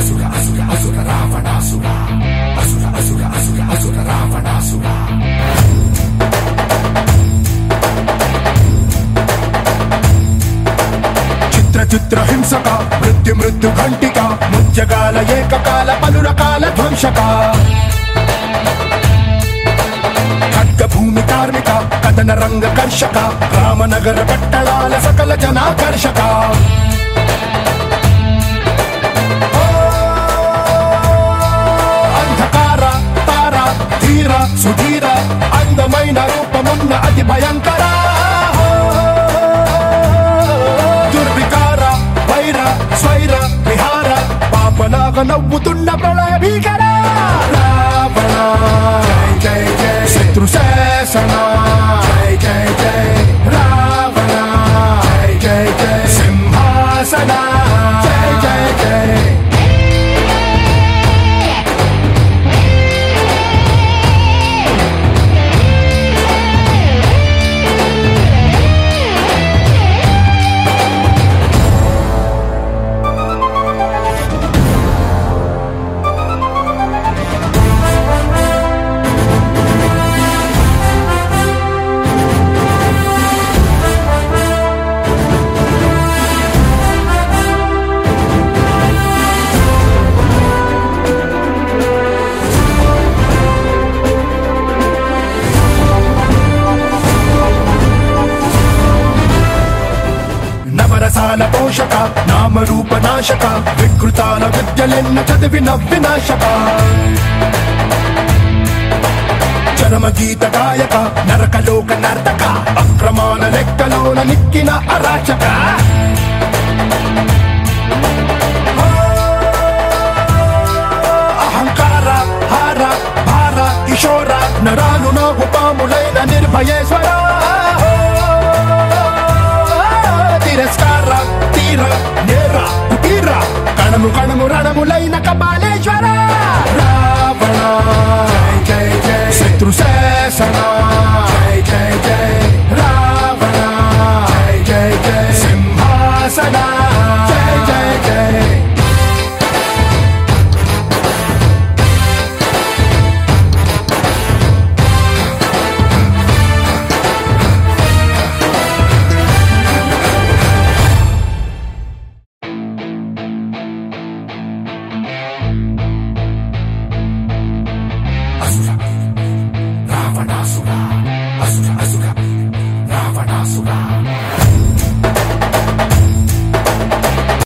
అసుర అసుర అసుర రావణాసుర అసుర అసుర అసుర అసుర రావణాసుర చిత్ర చిత్ర హింసక మృత్యు మృత్యు ఘంటిక ముత్యకాల ఏకకాల పలు రకాల ధ్వంసక ఖడ్గ భూమి కార్మిక కథన రంగ కర్షక రామనగర పట్టణాల సకల జనాకర్షక ఓ, అంధకార తార ధీర సుధీర అందమైన రూపమున్న అతి భయంకర ఓ, దుర్వికార వైర స్వైర విహార పాపలాగా నవ్వుతున్న ప్రళయ భీకర రావణ జై జై జై శత్రు శాసన జై జై జై రావణ జై జై జై సింహాసన జై జై జై నవరసాల పోషక నామరూప నాశక వికృతాల విద్యలెన్న చదివి నవ్వినాశక చరమ గీత గాయక నరకలోక నర్తక అక్రమాల లెక్కలోన నిక్కిన అరాచక అహంకార హార భార కిషోర నరాలు నవ్వు పాములైన నిర్భయేశ్వర తిరస్కార తీర నేర కుటీర కణము కణము రణములైన కపాలేశ్వర